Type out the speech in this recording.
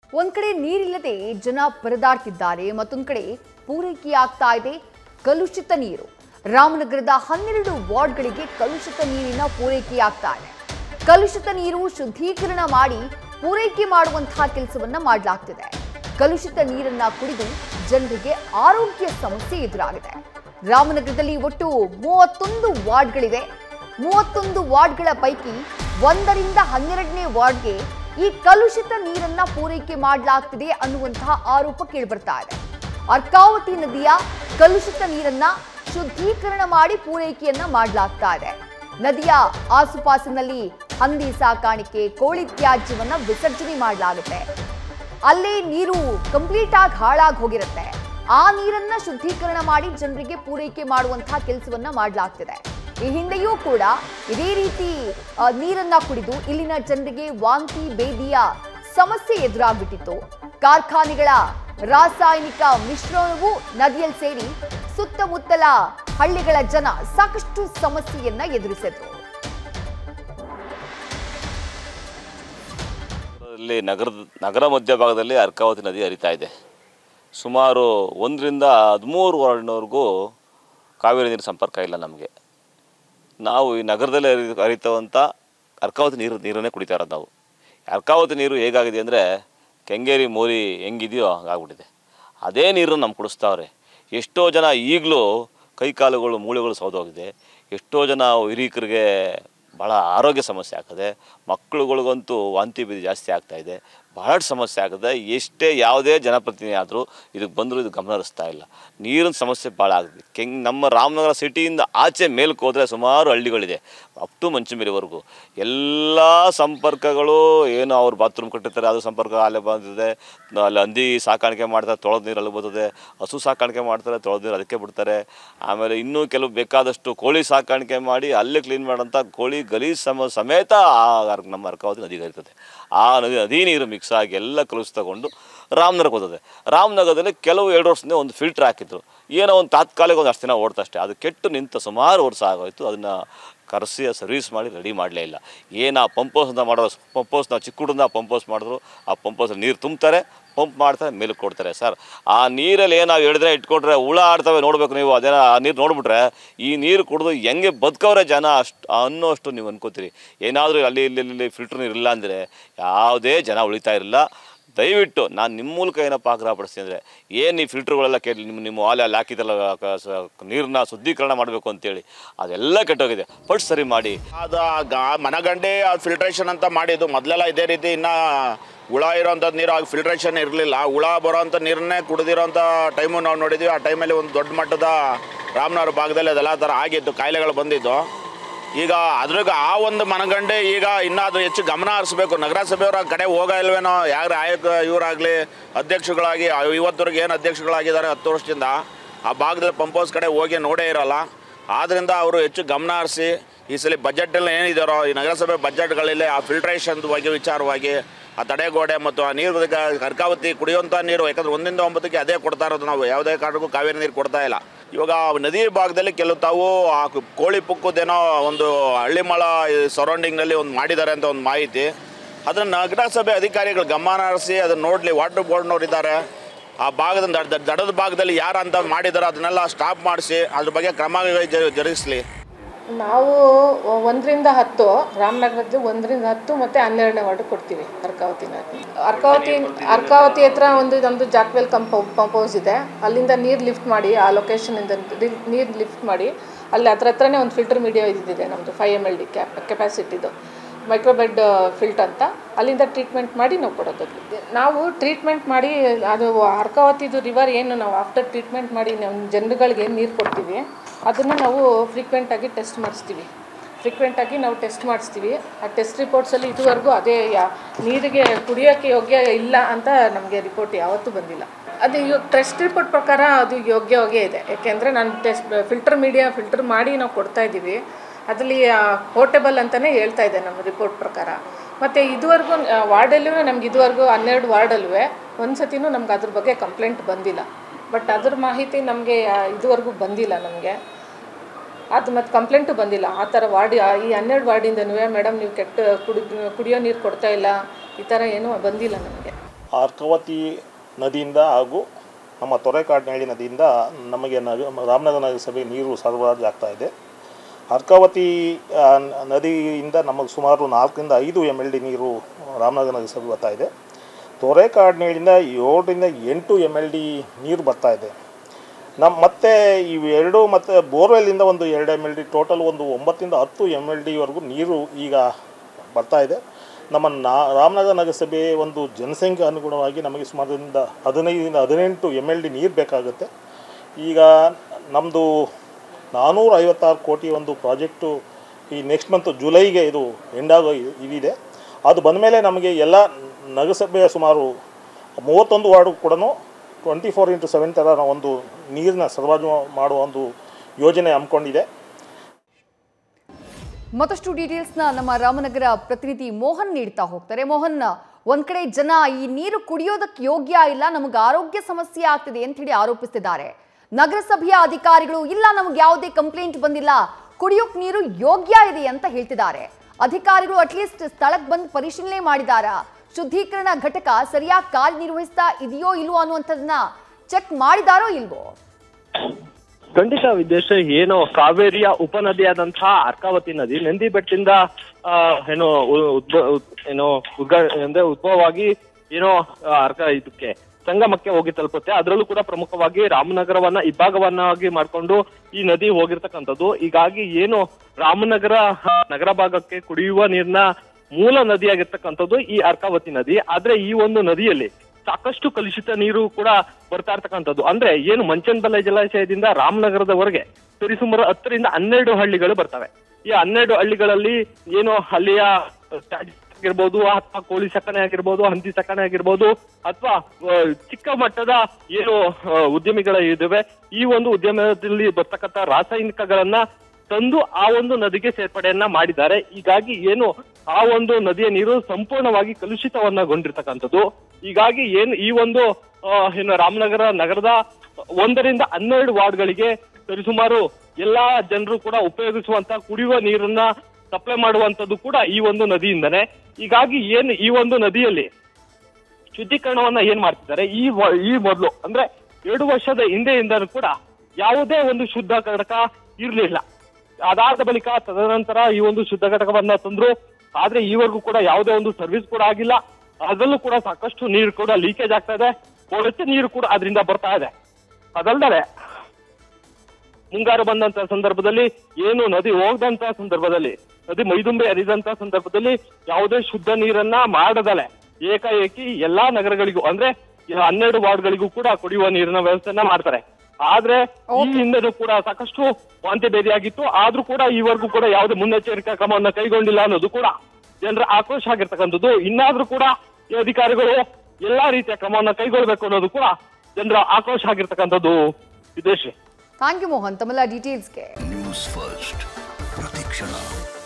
ಒಂದ್ ಕಡೆ ನೀರಿಲ್ಲದೆ ಜನ ಪರದಾಡ್ತಿದ್ದಾರೆ ಮತ್ತೊಂದ್ ಕಡೆ ಪೂರೈಕೆಯಾಗ್ತಾ ಇದೆ ಕಲುಷಿತ ನೀರು ರಾಮನಗರದ ಹನ್ನೆರಡು ವಾರ್ಡ್ಗಳಿಗೆ ಕಲುಷಿತ ನೀರಿನ ಪೂರೈಕೆಯಾಗ್ತಾ ಇದೆ ಕಲುಷಿತ ನೀರು ಶುದ್ಧೀಕರಣ ಮಾಡಿ ಪೂರೈಕೆ ಮಾಡುವಂತಹ ಕೆಲಸವನ್ನ ಮಾಡಲಾಗ್ತಿದೆ ಕಲುಷಿತ ನೀರನ್ನ ಕುಡಿದು ಜನರಿಗೆ ಆರೋಗ್ಯ ಸಮಸ್ಯೆ ಎದುರಾಗಿದೆ ರಾಮನಗರದಲ್ಲಿ ಒಟ್ಟು ಮೂವತ್ತೊಂದು ವಾರ್ಡ್ಗಳಿವೆ ಮೂವತ್ತೊಂದು ವಾರ್ಡ್ಗಳ ಪೈಕಿ ಒಂದರಿಂದ ಹನ್ನೆರಡನೇ ವಾರ್ಡ್ಗೆ ಈ ಕಲುಷಿತ ನೀರನ್ನ ಪೂರೈಕೆ ಮಾಡಲಾಗ್ತಿದೆ ಅನ್ನುವಂತಹ ಆರೋಪ ಕೇಳಿಬರ್ತಾ ಇದೆ ಅರ್ಕಾವತಿ ನದಿಯ ಕಲುಷಿತ ನೀರನ್ನ ಶುದ್ಧೀಕರಣ ಮಾಡಿ ಪೂರೈಕೆಯನ್ನ ಮಾಡಲಾಗ್ತಾ ಇದೆ ನದಿಯ ಆಸುಪಾಸಿನಲ್ಲಿ ಹಂದಿ ಸಾಕಾಣಿಕೆ ಕೋಳಿ ತ್ಯಾಜ್ಯವನ್ನ ವಿಸರ್ಜನೆ ಮಾಡಲಾಗುತ್ತೆ ಅಲ್ಲೇ ನೀರು ಕಂಪ್ಲೀಟ್ ಆಗಿ ಹಾಳಾಗಿ ಹೋಗಿರುತ್ತೆ ಆ ನೀರನ್ನ ಶುದ್ಧೀಕರಣ ಮಾಡಿ ಜನರಿಗೆ ಪೂರೈಕೆ ಮಾಡುವಂತಹ ಕೆಲಸವನ್ನ ಮಾಡಲಾಗ್ತಿದೆ ಈ ಹಿಂದೆಯೂ ಕೂಡ ಇದೇ ರೀತಿ ಆ, ನೀರನ್ನ ಕುಡಿದು ಇಲ್ಲಿನ ಜನರಿಗೆ ವಾಂತಿ ಬೇದಿಯ ಸಮಸ್ಯೆ ಎದುರಾಗ್ಬಿಟ್ಟಿತ್ತು ಕಾರ್ಖಾನೆಗಳ ರಾಸಾಯನಿಕ ಮಿಶ್ರಣವು ನದಿಯಲ್ಲಿ ಸೇರಿ ಸುತ್ತಮುತ್ತಲ ಹಳ್ಳಿಗಳ ಜನ ಸಾಕಷ್ಟು ಸಮಸ್ಯೆಯನ್ನ ಎದುರಿಸಿದ್ರು ಇಲ್ಲಿ ನಗರದ ನಗರ ಮಧ್ಯಭಾಗದಲ್ಲಿ ಅರ್ಕಾವತಿ ನದಿ ಹರಿತಾ ಇದೆ ಸುಮಾರು ಒಂದರಿಂದ ಹದಿಮೂರು ವಾರ್ಡ್ನವರೆಗೂ ಕಾವೇರಿ ನೀರು ಸಂಪರ್ಕ ಇಲ್ಲ ನಮಗೆ ನಾವು ಈ ನಗರದಲ್ಲಿ ಹರಿ ಹರಿತವಂಥ ಅರ್ಕಾವತಿ ನೀರು ನೀರನ್ನೇ ಕುಡಿತಾ ಇರೋದು ನಾವು ಅರ್ಕಾವತಿ ನೀರು ಹೇಗಾಗಿದೆ ಅಂದರೆ ಕೆಂಗೇರಿ ಮೋರಿ ಹೆಂಗಿದೆಯೋ ಹಂಗಾಗ್ಬಿಟ್ಟಿದೆ ಅದೇ ನೀರನ್ನು ನಮ್ಗೆ ಕುಡಿಸ್ತಾವ್ರೆ ಎಷ್ಟೋ ಜನ ಈಗಲೂ ಕೈಕಾಲುಗಳು ಮೂಳೆಗಳು ಸೌದೋಗಿದೆ ಎಷ್ಟೋ ಜನ ಹಿರೀಕರಿಗೆ ಭಾಳ ಆರೋಗ್ಯ ಸಮಸ್ಯೆ ಆಗ್ತದೆ ಮಕ್ಕಳುಗಳಿಗಂತೂ ವಾಂತಿ ಭೇದಿ ಜಾಸ್ತಿ ಆಗ್ತಾ ಇದೆ ಬಹಳಷ್ಟು ಸಮಸ್ಯೆ ಆಗ್ತದೆ ಎಷ್ಟೇ ಯಾವುದೇ ಜನಪ್ರತಿನಿಧಿ ಆದರೂ ಇದಕ್ಕೆ ಬಂದರೂ ಇದು ಗಮನ ಹರಿಸ್ತಾ ಇಲ್ಲ ನೀರಿನ ಸಮಸ್ಯೆ ಭಾಳ ಆಗಿದೆ ಕೆಂಗ್ ನಮ್ಮ ರಾಮನಗರ ಸಿಟಿಯಿಂದ ಆಚೆ ಮೇಲಕ್ಕೆ ಹೋದರೆ ಸುಮಾರು ಹಳ್ಳಿಗಳಿದೆ ಅಪ್ ಟು ಮಂಚಮಿರಿವರೆಗೂ ಎಲ್ಲ ಸಂಪರ್ಕಗಳು ಏನು ಅವ್ರು ಬಾತ್ರೂಮ್ ಕಟ್ಟಿರ್ತಾರೆ ಅದು ಸಂಪರ್ಕ ಅಲ್ಲೇ ಬಂದಿದೆ ಅಲ್ಲಿ ಹಂದಿ ಸಾಕಾಣಿಕೆ ಮಾಡ್ತಾರೆ ತೊಳೆದ ನೀರು ಅಲ್ಲಿ ಬರ್ತದೆ ಹಸು ಸಾಕಾಣಿಕೆ ಮಾಡ್ತಾರೆ ತೊಳೆದ ನೀರು ಅದಕ್ಕೆ ಬಿಡ್ತಾರೆ ಆಮೇಲೆ ಇನ್ನೂ ಕೆಲವು ಬೇಕಾದಷ್ಟು ಕೋಳಿ ಸಾಕಾಣಿಕೆ ಮಾಡಿ ಅಲ್ಲೇ ಕ್ಲೀನ್ ಮಾಡೋಂಥ ಕೋಳಿ ಗಲೀಜು ಸಮ ಸಮೇತ ಆ ಅರ್- ನಮ್ಮ ಅರ್ಕಾವತಿ ನದಿಗೆ ಹರಿತದೆ ಆ ನದಿ ನದಿ ನೀರು ಮಿಕ್ಸ್ ಆಗಿ ಎಲ್ಲ ಕಲುಷಿ ತಗೊಂಡು ರಾಮನಗರಕ್ಕೆ ಹೋಗ್ತದೆ ರಾಮನಗರದಲ್ಲಿ ಕೆಲವು ಎರಡು ವರ್ಷದಿಂದ ಒಂದು ಫಿಲ್ಟ್ರ್ ಹಾಕಿದ್ರು ಏನೋ ಒಂದು ತಾತ್ಕಾಲಿಕ ಒಂದು ಅಷ್ಟು ದಿನ ಓಡ್ತಾ ಅಷ್ಟೇ ಅದು ಕೆಟ್ಟು ನಿಂತ ಸುಮಾರು ವರ್ಷ ಆಗೋಯ್ತು ಅದನ್ನು ಕರೆಸಿ ಸರ್ವಿಸ್ ಮಾಡಿ ರೆಡಿ ಮಾಡಲೇ ಇಲ್ಲ ಏನು ಆ ಪಂಪ್ ಹೌಸ್ನ ಮಾಡೋ ಪಂಪ್ ಹೌಸ್ ನಾವು ಚಿಕ್ಕ ಹುಡುಗನ ಪಂಪ್ ಹೌಸ್ ಮಾಡಿದ್ರು ಆ ಪಂಪ್ ಹೌಸ್ ನೀರು ತುಂಬ್ತಾರೆ ಪಂಪ್ ಮಾಡ್ತಾರೆ ಮೇಲೆ ಕೊಡ್ತಾರೆ ಸರ್ ಆ ನೀರಲ್ಲಿ ಏನು ನಾವು ಎರಡು ದಿನ ಇಟ್ಕೊಂಡ್ರೆ ಹುಳ ಆಡ್ತವೆ ನೋಡ್ಬೇಕು ನೀವು ಅದೇನೋ ಆ ನೀರು ನೋಡ್ಬಿಟ್ರೆ ಈ ನೀರು ಕುಡಿದು ಹೆಂಗೆ ಬದುಕವ್ರೆ ಜನ ಅಷ್ಟು ಅನ್ನೋಷ್ಟು ನೀವು ಅನ್ಕೋತೀರಿ ಏನಾದರೂ ಅಲ್ಲಿ ಇಲ್ಲಿ ಇಲ್ಲಿ ಫಿಲ್ಟರ್ ನೀರು ಇಲ್ಲ ಅಂದರೆ ಯಾವುದೇ ಜನ ಉಳಿತಾ ಇರಲಿಲ್ಲ ದಯವಿಟ್ಟು ನಾನು ನಿಮ್ಮ ಮೂಲಕ ಏನಪ್ಪ ಆಗ್ರಹ ಪಡಿಸ್ತೀನಿ ಅಂದರೆ ಏನು ಈ ಫಿಲ್ಟರ್ಗಳೆಲ್ಲ ಕೇಳಿ ನಿಮ್ಮ ನಿಮ್ಮ ವಾಲೆ ಅಲ್ಲಿ ಹಾಕಿದ್ದಲ್ಲ ಕ- ಸ- ನೀರನ್ನ ಶುದ್ಧೀಕರಣ ಮಾಡಬೇಕು ಅಂತೇಳಿ ಅದೆಲ್ಲ ಕೆಟ್ಟೋಗಿದೆ ಫಸ್ಟ್ ಸರಿ ಮಾಡಿ ಅದು ಗಾ ಮನಗಂಡೆ ಅದು ಫಿಲ್ಟ್ರೇಷನ್ ಅಂತ ಮಾಡಿದ್ದು ಮೊದಲೆಲ್ಲ ಇದೇ ರೀತಿ ಇನ್ನು ಹುಳ ಇರೋಂಥದ್ದು ನೀರು ಆಗ ಫಿಲ್ಟ್ರೇಷನ್ ಇರಲಿಲ್ಲ ಹುಳ ಬರೋಂಥ ನೀರನ್ನೇ ಕುಡಿದಿರೋಂಥ ಟೈಮು ನಾವು ನೋಡಿದ್ವಿ ಆ ಟೈಮಲ್ಲಿ ಒಂದು ದೊಡ್ಡ ಮಟ್ಟದ ರಾಮನಗರ ಭಾಗದಲ್ಲಿ ಅದೆಲ್ಲ ಥರ ಆಗಿತ್ತು ಕಾಯಿಲೆಗಳು ಬಂದಿದ್ದು ಈಗ ಅದ್ರಾಗ ಆ ಒಂದು ಮನಗಂಡೆ ಈಗ ಇನ್ನೂ ಅದು ಹೆಚ್ಚು ಗಮನ ಹರಿಸ್ಬೇಕು ನಗರಸಭೆಯವರ ಕಡೆ ಹೋಗ ಇಲ್ವೇನೋ ಯಾರು ಆಯಕ ಇವರಾಗಲಿ ಅಧ್ಯಕ್ಷಗಳಾಗಿ ಇವತ್ತವರೆಗೆ ಏನು ಅಧ್ಯಕ್ಷಗಳಾಗಿದ್ದಾರೆ ಹತ್ತು ವರ್ಷದಿಂದ ಆ ಭಾಗದಲ್ಲಿ ಪಂಪ್ ಹೌಸ್ ಕಡೆ ಹೋಗಿ ನೋಡೇ ಇರಲ್ಲ ಆದ್ದರಿಂದ ಅವರು ಹೆಚ್ಚು ಗಮನ ಹರಿಸಿ ಈ ಸಲ ಬಜೆಟಲ್ಲಿ ಏನಿದಾರೋ ಈ ನಗರಸಭೆ ಬಜೆಟ್ಗಳಲ್ಲಿ ಆ ಫಿಲ್ಟ್ರೇಷನ್ ಬಗ್ಗೆ ವಿಚಾರವಾಗಿ ಆ ತಡೆಗೋಡೆ ಮತ್ತು ಆ ನೀರು ಕರ್ಕಾವತಿ ಕುಡಿಯುವಂಥ ನೀರು ಯಾಕಂದ್ರೆ ಒಂದಿಂದ ಒಂಬತ್ತಕ್ಕೆ ಅದೇ ಕೊಡ್ತಾ ಇರೋದು ನಾವು ಯಾವುದೇ ಕಾರಣಕ್ಕೂ ಕಾವೇರಿ ನೀರು ಕೊಡ್ತಾ ಇಲ್ಲ ಇವಾಗ ನದಿ ಭಾಗದಲ್ಲಿ ಕೆಲವು ತಾವು ಆ ಕೋಳಿ ಪುಕ್ಕದೇನೋ ಒಂದು ಹಳ್ಳಿಮಳ ಸರೌಂಡಿಂಗ್ನಲ್ಲಿ ಒಂದು ಮಾಡಿದ್ದಾರೆ ಅಂತ ಒಂದು ಮಾಹಿತಿ ಅದನ್ನು ನಗರಸಭೆ ಅಧಿಕಾರಿಗಳು ಗಮನ ಹರಿಸಿ ಅದನ್ನು ನೋಡಲಿ ವಾಟರ್ ಬೋರ್ಡ್ನವ್ರು ಇದ್ದಾರೆ ಆ ಭಾಗದ ದಡ- ದಡ- ದಡದ ಭಾಗದಲ್ಲಿ ಯಾರು ಅಂತ ಮಾಡಿದಾರೋ ಅದನ್ನೆಲ್ಲ ಸ್ಟಾಪ್ ಮಾಡಿಸಿ ಅದ್ರ ಬಗ್ಗೆ ಕ್ರಮ ಜ- ಜರುಗಿಸ್ಲಿ ನಾವು ಒಂದರಿಂದ ಹತ್ತು ರಾಮನಗರದ್ದು ಒಂದರಿಂದ ಹತ್ತು ಮತ್ತು ಹನ್ನೆರಡನೇ ವಾರ್ಡ್ ಕೊಡ್ತೀವಿ ಅರ್ಕಾವತಿನ ಅರ್ಕಾವತಿ ಅರ್ಕಾವತಿ ಹತ್ರ ಒಂದು ಇದೊಂದು ಜಾಕ್ವೆಲ್ ಕಂಪ್ ಪಂಪ್ ಹೌಸ್ ಇದೆ ಅಲ್ಲಿಂದ ನೀರು ಲಿಫ್ಟ್ ಮಾಡಿ ಆ ಲೊಕೇಶನಿಂದ ನೀರು ಲಿಫ್ಟ್ ಮಾಡಿ ಅಲ್ಲಿ ಹತ್ರ ಹತ್ರನೇ ಒಂದು ಫಿಲ್ಟರ್ ಮೀಡಿಯಾ ಇದಿದೆ ನಮ್ಮದು five M L D cap ಕೆಪಾಸಿಟಿದು ಮೈಕ್ರೋಬೆಡ್ ಫಿಲ್ಟ್ ಅಂತ ಅಲ್ಲಿಂದ ಟ್ರೀಟ್ಮೆಂಟ್ ಮಾಡಿ ನಾವು ಕೊಡೋದು ನಾವು ಟ್ರೀಟ್ಮೆಂಟ್ ಮಾಡಿ ಅದು ಅರ್ಕಾವತಿದು ರಿವರ್ ಏನು ನಾವು ಆಫ್ಟರ್ ಟ್ರೀಟ್ಮೆಂಟ್ ಮಾಡಿ ನಮ್ಮ ಜನರುಗಳಿಗೆ ಏನು ನೀರು ಕೊಡ್ತೀವಿ ಅದನ್ನು ನಾವು ಫ್ರೀಕ್ವೆಂಟಾಗಿ ಟೆಸ್ಟ್ ಮಾಡಿಸ್ತೀವಿ ಫ್ರೀಕ್ವೆಂಟಾಗಿ ನಾವು ಟೆಸ್ಟ್ ಮಾಡಿಸ್ತೀವಿ ಆ ಟೆಸ್ಟ್ ರಿಪೋರ್ಟ್ಸಲ್ಲಿ ಇದುವರೆಗೂ ಅದೇ ಯಾ ನೀರಿಗೆ ಕುಡಿಯೋಕ್ಕೆ ಯೋಗ್ಯ ಇಲ್ಲ ಅಂತ ನಮಗೆ ರಿಪೋರ್ಟ್ ಯಾವತ್ತೂ ಬಂದಿಲ್ಲ ಅದು ಇವಾಗ ಟೆಸ್ಟ್ ರಿಪೋರ್ಟ್ ಪ್ರಕಾರ ಅದು ಯೋಗ್ಯವಾಗೇ ಇದೆ ಯಾಕೆಂದರೆ ನಾನು ಟೆಸ್ಟ್ ಫಿಲ್ಟರ್ ಮೀಡಿಯಾ ಫಿಲ್ಟರ್ ಮಾಡಿ ನಾವು ಕೊಡ್ತಾ ಇದ್ದೀವಿ ಅದರಲ್ಲಿ ಪೋರ್ಟೇಬಲ್ ಅಂತಲೇ ಹೇಳ್ತಾ ಇದೆ ನಮ್ಮ ರಿಪೋರ್ಟ್ ಪ್ರಕಾರ ಮತ್ತು ಇದುವರೆಗೂ ವಾರ್ಡಲ್ಲೂ ನಮ್ಗೆ ಇದುವರೆಗೂ ಹನ್ನೆರಡು ವಾರ್ಡಲ್ಲೂ ಒಂದು ಸತಿನೂ ನಮ್ಗೆ ಅದ್ರ ಬಗ್ಗೆ ಕಂಪ್ಲೇಂಟ್ ಬಂದಿಲ್ಲ ಬಟ್ ಅದ್ರ ಮಾಹಿತಿ ನಮಗೆ ಇದುವರೆಗೂ ಬಂದಿಲ್ಲ ನಮಗೆ ಅದು ಮತ್ತು ಕಂಪ್ಲೇಂಟು ಬಂದಿಲ್ಲ ಆ ಥರ ವಾರ್ಡ್ ಈ ಹನ್ನೆರಡು ವಾರ್ಡಿಂದನೂ ಮೇಡಮ್ ನೀವು ಕೆಟ್ಟ ಕುಡಿ ಕುಡಿಯೋ ನೀರು ಕೊಡ್ತಾ ಇಲ್ಲ ಈ ಥರ ಏನೂ ಬಂದಿಲ್ಲ ನಮಗೆ ಅರ್ಕಾವತಿ ನದಿಯಿಂದ ಹಾಗೂ ನಮ್ಮ ತೊರೆಕಾಡಿನಹಳ್ಳಿ ನದಿಯಿಂದ ನಮಗೆ ನಗ ರಾಮನಗರ ನಗರಸಭೆಗೆ ನೀರು ಸರಬರಾಜು ಆಗ್ತಾ ಇದೆ ಅರ್ಕಾವತಿ ಆ, ನ- ನದಿಯಿಂದ ನಮಗೆ ಸುಮಾರು ನಾಲ್ಕರಿಂದ ಐದು ಎಮ್ ಎಲ್ ಡಿ ನೀರು ರಾಮನಗರ ನಗರಸಭೆ ಬರ್ತಾ ಇದೆ ತೊರೆಕಾಡಿನಹಳ್ಳಿಯಿಂದ ಏಳರಿಂದ ಎಂಟು ಎಮ್ ಎಲ್ ಡಿ ನೀರು ಬರ್ತಾ ಇದೆ ನಮ್ಮ ಮತ್ತೆ ಇವೆರಡು ಮತ್ತು ಬೋರ್ವೆಲ್ಲಿಂದ ಒಂದು ಎರಡು ಎಮ್ ಎಲ್ ಡಿ ಟೋಟಲ್ ಒಂದು ಒಂಬತ್ತರಿಂದ ಹತ್ತು ಎಮ್ ಎಲ್ ಡಿವರೆಗೂ ನೀರು ಈಗ ಬರ್ತಾ ಇದೆ ನಮ್ಮ ನಾ ರಾಮನಗರ ನಗರಸಭೆ ಒಂದು ಜನಸಂಖ್ಯೆ ಅನುಗುಣವಾಗಿ ನಮಗೆ ಸುಮಾರದಿಂದ ಹದಿನೈದರಿಂದ ಹದಿನೆಂಟು ಎಮ್ ಎಲ್ ಡಿ ನೀರು ಬೇಕಾಗುತ್ತೆ ಈಗ ನಮ್ಮದು ನಾನ್ನೂರ ಐವತ್ತಾರು ಕೋಟಿ ಒಂದು ಪ್ರಾಜೆಕ್ಟು ಈ ನೆಕ್ಸ್ಟ್ ಮಂತ್ ಜುಲೈಗೆ ಇದು ಎಂಡಾಗೋ ಇದಿದೆ ಅದು ಬಂದಮೇಲೆ ನಮಗೆ ಎಲ್ಲ ನಗರಸಭೆಯ ಸುಮಾರು ಮೂವತ್ತೊಂದು ವಾರ್ಡು ಕೂಡ ಟ್ವೆಂಟಿ ಫೋರ್ ಇಂಟು ಸೆವೆನ್ ಥರ ನಾವು ಒಂದು ನೀರನ್ನ ಸರಬರಾಜು ಮಾಡುವ ಒಂದು ಯೋಜನೆ ಹಮ್ಮಿಕೊಂಡಿದೆ ಮತ್ತಷ್ಟು ಡೀಟೇಲ್ಸ್ನ ನಮ್ಮ ರಾಮನಗರ ಪ್ರತಿನಿಧಿ ಮೋಹನ್ ನೀಡ್ತಾ ಹೋಗ್ತಾರೆ ಮೋಹನ್ ಒಂದ್ ಕಡೆ ಜನ ಈ ನೀರು ಕುಡಿಯೋದಕ್ಕೆ ಯೋಗ್ಯ ಇಲ್ಲ ನಮಗೆ ಆರೋಗ್ಯ ಸಮಸ್ಯೆ ಆಗ್ತಿದೆ ಅಂತ ಹೇಳಿ ಆರೋಪಿಸ್ತಿದ್ದಾರೆ ನಗರಸಭೆಯ ಅಧಿಕಾರಿಗಳು ಇಲ್ಲ ನಮ್ಗೆ ಯಾವುದೇ ಕಂಪ್ಲೇಂಟ್ ಬಂದಿಲ್ಲ ಕುಡಿಯೋಕ್ ನೀರು ಯೋಗ್ಯ ಇದೆ ಅಂತ ಹೇಳ್ತಿದ್ದಾರೆ ಅಧಿಕಾರಿಗಳು ಅಟ್ಲೀಸ್ಟ್ ಸ್ಥಳಕ್ಕೆ ಬಂದು ಪರಿಶೀಲನೆ ಮಾಡಿದಾರಾ ಶುದ್ಧೀಕರಣ ಘಟಕ ಸರಿಯಾಗಿ ಕಾರ್ಯನಿರ್ವಹಿಸ್ತಾ ಇದೆಯೋ ಇಲ್ವೋ ಅನ್ನುವಂಥದ್ದನ್ನ ಚೆಕ್ ಮಾಡಿದಾರೋ ಇಲ್ವೋ ಖಂಡಿತ ವಿದೇಶ ಏನು ಕಾವೇರಿಯ ಉಪನದಿಯಾದಂತಹ ಅರ್ಕಾವತಿ ನದಿ ನಂದಿ ಬೆಟ್ಟದಿಂದ ಆ, ಏನು ಉ- ಉದ್ಭವ ಉದ್- ಏನು ಉದ್ಗ ಅಂದ್ರೆ ಉದ್ಭವವಾಗಿ ಏನೋ ಆ, ಅರ್ಕ ಇದಕ್ಕೆ ಸಂಗಮಕ್ಕೆ ಹೋಗಿ ತಲುಪುತ್ತೆ ಅದರಲ್ಲೂ ಕೂಡ ಪ್ರಮುಖವಾಗಿ ರಾಮನಗರವನ್ನ ಇಬ್ಬಾಗವನ್ನಾಗಿ ಮಾಡ್ಕೊಂಡು ಈ ನದಿ ಹೋಗಿರ್ತಕ್ಕಂಥದ್ದು ಹೀಗಾಗಿ ಏನು ರಾಮನಗರ ಆ, ನಗರ ಭಾಗಕ್ಕೆ ಕುಡಿಯುವ ನೀರಿನ ಮೂಲ ನದಿಯಾಗಿರ್ತಕ್ಕಂಥದ್ದು ಈ ಅರ್ಕಾವತಿ ನದಿ ಆದ್ರೆ ಈ ಒಂದು ನದಿಯಲ್ಲಿ ಸಾಕಷ್ಟು ಕಲುಷಿತ ನೀರು ಕೂಡ ಬರ್ತಾ ಇರ್ತಕ್ಕಂಥದ್ದು ಅಂದ್ರೆ ಏನು ಮಂಚನಬೆಲೆ ಜಲಾಶಯದಿಂದ ರಾಮನಗರದವರೆಗೆ ಸರಿಸುಮಾರು ಹತ್ತರಿಂದ ಹನ್ನೆರಡು ಹಳ್ಳಿಗಳು ಬರ್ತವೆ ಈ ಹನ್ನೆರಡು ಹಳ್ಳಿಗಳಲ್ಲಿ ಏನು ಅಲ್ಲಿಯ ತ್ಯಾಜ್ಯ ಆಗಿರ್ಬೋದು ಅಥವಾ ಕೋಳಿ ಸಕ್ಕನೆ ಆಗಿರ್ಬೋದು ಹಂದಿ ಸಕ್ಕನೆ ಆಗಿರ್ಬೋದು ಅಥವಾ ಚಿಕ್ಕ ಮಟ್ಟದ ಏನು ಆ, ಉದ್ಯಮಿಗಳ ಇದಾವೆ ಈ ಒಂದು ಉದ್ಯಮದಲ್ಲಿ ಬರ್ತಕ್ಕಂಥ ರಾಸಾಯನಿಕಗಳನ್ನ ತಂದು ಆ ಒಂದು ನದಿಗೆ ಸೇರ್ಪಡೆಯನ್ನ ಮಾಡಿದ್ದಾರೆ ಹೀಗಾಗಿ ಏನು ಆ ಒಂದು ನದಿಯ ನೀರು ಸಂಪೂರ್ಣವಾಗಿ ಕಲುಷಿತವನ್ನಗೊಂಡಿರ್ತಕ್ಕಂಥದ್ದು ಹೀಗಾಗಿ ಏನು ಈ ಒಂದು ಆ, ಏನು ರಾಮನಗರ ನಗರದ ಒಂದರಿಂದ ಹನ್ನೆರಡು ವಾರ್ಡ್ಗಳಿಗೆ ಸರಿಸುಮಾರು ಎಲ್ಲಾ ಜನರು ಕೂಡ ಉಪಯೋಗಿಸುವಂತ ಕುಡಿಯುವ ನೀರನ್ನ ಸಪ್ಲೈ ಮಾಡುವಂತದ್ದು ಕೂಡ ಈ ಒಂದು ನದಿಯಿಂದನೇ ಹೀಗಾಗಿ ಏನು ಈ ಒಂದು ನದಿಯಲ್ಲಿ ಶುದ್ಧೀಕರಣವನ್ನ ಏನ್ ಮಾಡ್ತಿದ್ದಾರೆ ಈ ವ- ಈ ಮೊದಲು ಅಂದ್ರೆ ಎರಡು ವರ್ಷದ ಹಿಂದೆಯಿಂದನೂ ಕೂಡ ಯಾವುದೇ ಒಂದು ಶುದ್ಧ ಘಟಕ ಇರ್ಲಿಲ್ಲ ಅದಾದ ಬಳಿಕ ತದನಂತರ ಈ ಒಂದು ಶುದ್ಧ ಘಟಕವನ್ನ ತಂದ್ರು ಆದ್ರೆ ಈವರೆಗೂ ಕೂಡ ಯಾವುದೇ ಒಂದು ಸರ್ವಿಸ್ ಕೂಡ ಆಗಿಲ್ಲ ಅದರಲ್ಲೂ ಕೂಡ ಸಾಕಷ್ಟು ನೀರು ಕೂಡ ಲೀಕೇಜ್ ಆಗ್ತಾ ಇದೆ ಕೊಳಚೆ ನೀರು ಕೂಡ ಅದರಿಂದ ಬರ್ತಾ ಇದೆ ಅದಲ್ದರೆ ಮುಂಗಾರು ಬಂದಂತ ಸಂದರ್ಭದಲ್ಲಿ ಏನು ನದಿ ಹೋಗದಂತ ಸಂದರ್ಭದಲ್ಲಿ ನದಿ ಮೈದುಂಬೆ ಹರಿದಂತ ಸಂದರ್ಭದಲ್ಲಿ ಯಾವುದೇ ಶುದ್ಧ ನೀರನ್ನ ಮಾಡದಲೆ ಏಕಾಏಕಿ ಎಲ್ಲಾ ನಗರಗಳಿಗೂ ಅಂದ್ರೆ ಈ ಹನ್ನೆರಡು ವಾರ್ಡ್ಗಳಿಗೂ ಕೂಡ ಕುಡಿಯುವ ನೀರಿನ ವ್ಯವಸ್ಥೆಯನ್ನ ಮಾಡ್ತಾರೆ ಆದ್ರೆ ಈ ಹಿಂದೆನೂ ಕೂಡ ಸಾಕಷ್ಟು ವಾಂತಿ ಭೇದಿಯಾಗಿತ್ತು ಆದ್ರೂ ಕೂಡ ಈವರೆಗೂ ಕೂಡ ಯಾವುದೇ ಮುನ್ನೆಚ್ಚರಿಕಾ ಕ್ರಮವನ್ನ ಕೈಗೊಂಡಿಲ್ಲ ಅನ್ನೋದು ಕೂಡ ಜನರ ಆಕ್ರೋಶ ಆಗಿರ್ತಕ್ಕಂಥದ್ದು ಇನ್ನಾದ್ರೂ ಕೂಡ ಈ ಅಧಿಕಾರಿಗಳು ಎಲ್ಲಾ ರೀತಿಯ ಕ್ರಮವನ್ನ ಕೈಗೊಳ್ಳಬೇಕು ಅನ್ನೋದು ಕೂಡ ಜನರ ಆಕ್ರೋಶ ಆಗಿರ್ತಕ್ಕಂಥದ್ದು ವಿದೇಶಿ ಥ್ಯಾಂಕ್ ಯು ಮೋಹನ್ ತಮ್ಮೆಲ್ಲ ಡೀಟೇಲ್ಸ್ಗೆ ನ್ಯೂಸ್ ಫಸ್ಟ್ ಪ್ರತಿಕ್ಷಣ